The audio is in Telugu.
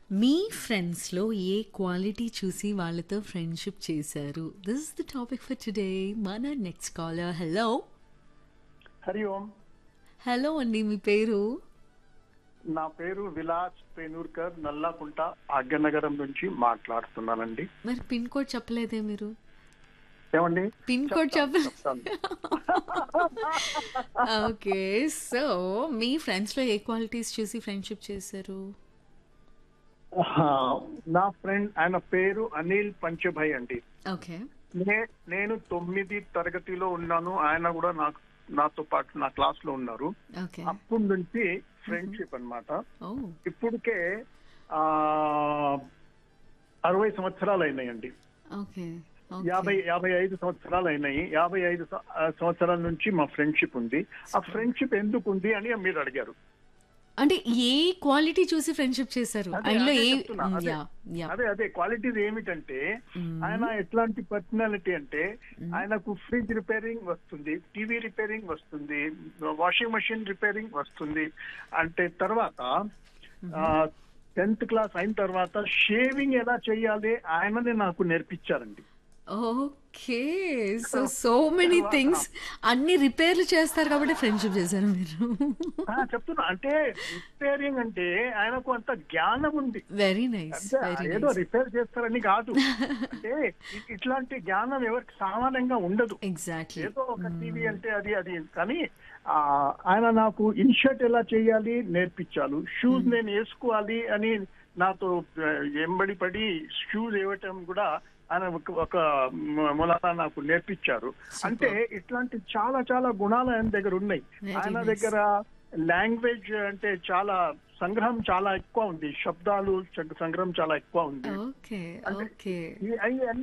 మీ ఫ్రెండ్స్‌లో ఏ క్వాలిటీ చూసి వాళ్ళతో ఫ్రెండ్‌షిప్ చేశారు? This is the topic for today. మన next caller hello! Hari Om hello అండి. మీ పేరు? నా పేరు విలాస్ పేనూర్కర్ నల్లాకుంట భాగ్యనగరం నుంచి మాట్లాడుతున్నానండి మరి పిన్ కోడ్ చెప్పలేదే మీరు? ఏమండి పిన్ కోడ్ చెప్పలే చెప్తాను. ఓకే. సో, మీ ఫ్రెండ్స్‌లో ఏ క్వాలిటీస్ చూసి ఫ్రెండ్‌షిప్ చేశారు? ఆ, నా ఫ్రెండ్ ఆయన పేరు అనిల్ పంచభాయ్ అండి ఓకే. నే- నేను తొమ్మిది తరగతిలో ఉన్నాను ఆయన కూడా నాకు నాతో పాటు నా క్లాస్ లో ఉన్నారు ఓకే. అప్పటి నుంచి ఫ్రెండ్షిప్ అన్నమాట ఓహ్! ఇప్పటికే ఆ అరవై సంవత్సరాలు అయినాయండి ఓకే. యాభై ఓకే. యాభై ఐదు సంవత్సరాలు అయినాయి యాభై ఐదు సం- ఆ, సంవత్సరాల నుంచి మా ఫ్రెండ్షిప్ ఉంది ఆ ఫ్రెండ్షిప్ ఎందుకు ఉంది అని మీరు అడిగారు అంటే ఏ క్వాలిటీ చూసి ఫ్రెండ్‌షిప్ చేశారు? అదే- ఆయనలో అదే ఏ చెప్తున్నా, హ్మ్. అదే. యాహ్! యాహ్! అదే అదే క్వాలిటీస్ ఏమిటంటే మ్మ్. ఆయన ఎట్లాంటి పర్సనాలిటీ అంటే ఆయనకు ఫ్రిడ్జ్ రిపేరింగ్ వస్తుంది టీవీ రిపేరింగ్ వస్తుంది వాషింగ్ మెషిన్ రిపేరింగ్ వస్తుంది అంటే తర్వాత టెన్త్ క్లాస్ అయిన తర్వాత షేవింగ్ ఎలా చేయాలి ఆయననే నాకు నేర్పించారండి okay. So, so many things అన్ని రిపేర్లు చేస్తారు కాబట్టి ఫ్రెండ్‌షిప్ చేశారు మీరు. ఆ, చెప్తున్నా అంటే రిపేరింగ్ అంటే ఆయనకు అంత జ్ఞానం ఉంది వెరీ నైస్. అంటే వెరీ ఏదో నైస్. రిపేర్ చేస్తారని కాదు అంటే ఇ- ఇట్లాంటి జ్ఞానం ఎవరికి సామాన్యంగా ఉండదు ఎగ్జాక్ట్లీ. ఏదో ఒక టీవీ అంటే అది అది కానీ ఆ, ఆయన నాకు ఇన్షర్ట్ ఎలా చేయాలి నేర్పించారు షూస్ నేను వేసుకోవాలి అని నాతో ఆ, ఎంబడి పడి షూస్ వేయటం కూడా ఆయన ఒక- ఒక మ- మూలాన నాకు నేర్పించారు అంటే ఇట్లాంటి చాలా చాలా గుణాలు ఆయన దగ్గర ఉన్నాయి Very ఆయన nice. దగ్గర లాంగ్వేజ్ అంటే చాలా సంగ్రహం చాలా ఎక్కువ ఉంది శబ్దాలు చ- సంగ్రహం చాలా ఎక్కువ ఉంది ఓకే. అంటే ఓకే. ఈ- అయి-